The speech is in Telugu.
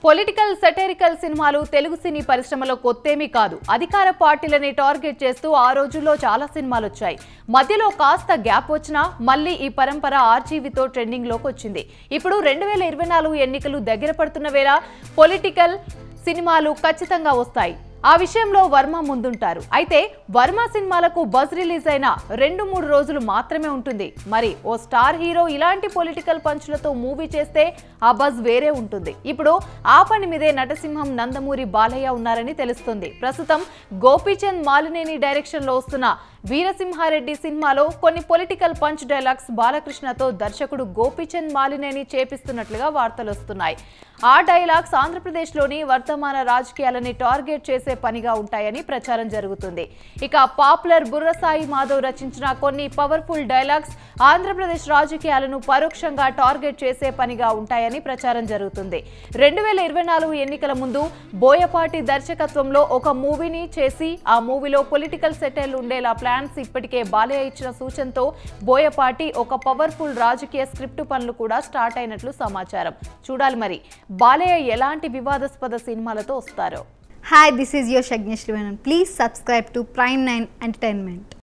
పొలిటికల్ సెటరికల్ సినిమాలు తెలుగు సినీ పరిశ్రమలో కొత్తేమీ కాదు అధికార పార్టీలని టార్గెట్ చేస్తూ ఆ రోజుల్లో చాలా సినిమాలు వచ్చాయి మధ్యలో కాస్త గ్యాప్ వచ్చినా మళ్ళీ ఈ పరంపర ఆర్జీవితో ట్రెండింగ్ లోకి వచ్చింది ఇప్పుడు రెండు వేల ఇరవై నాలుగు ఎన్నికలు దగ్గర పడుతున్న వేళ పొలిటికల్ సినిమాలు ఖచ్చితంగా వస్తాయి ఆ విషయంలో వర్మ ముందుంటారు అయితే వర్మ సినిమాలకు బజ్ రిలీజ్ అయిన రెండు మూడు రోజులు మాత్రమే ఉంటుంది మరి ఓ స్టార్ హీరో ఇలాంటి పొలిటికల్ పంచులతో మూవీ చేస్తే ఆ బజ్ వేరే ఉంటుంది ఇప్పుడు ఆ పని మీదే నటసింహం నందమూరి బాలయ్య ఉన్నారని తెలుస్తుంది ప్రస్తుతం గోపీచంద్ మాలినేని డైరెక్షన్ లో వస్తున్న వీరసింహారెడ్డి సినిమాలో కొన్ని పొలిటికల్ పంచ్ డైలాగ్స్ బాలకృష్ణతో దర్శకుడు గోపీచంద్ మాలినేని చేపిస్తున్నట్లుగా వార్తలు వస్తున్నాయి ఆ డైలాగ్స్ ఆంధ్రప్రదేశ్లోని వర్తమాన రాజకీయాలని టార్గెట్ చేసే పనిగా ఉంటాయని ప్రచారం జరుగుతుంది ఇక పాపులర్ బుర్రసాయి మాధవ్ రచించిన కొన్ని పవర్ఫుల్ డైలాగ్స్ ఆంధ్రప్రదేశ్ రాజకీయాలను పరోక్షంగా టార్గెట్ చేసే పనిగా ఉంటాయని ప్రచారం జరుగుతుంది రెండు వేల ఇరవై నాలుగు ఎన్నికల ముందు బోయపాటి దర్శకత్వంలో ఒక మూవీని చేసి ఆ మూవీలో పొలిటికల్ సెటిల్ ఉండేలా ప్లాన్స్ ఇప్పటికే బాలయ్య ఇచ్చిన సూచనతో బోయపాటి ఒక పవర్ఫుల్ రాజకీయ స్క్రిప్ట్ పనులు కూడా స్టార్ట్ అయినట్లు సమాచారం చూడాలి మరి బాలయ్య ఎలాంటి వివాదాస్పద సినిమాలతో వస్తారో Hi, this is your Shagnesh Rivanan. Please subscribe to Prime 9 Entertainment.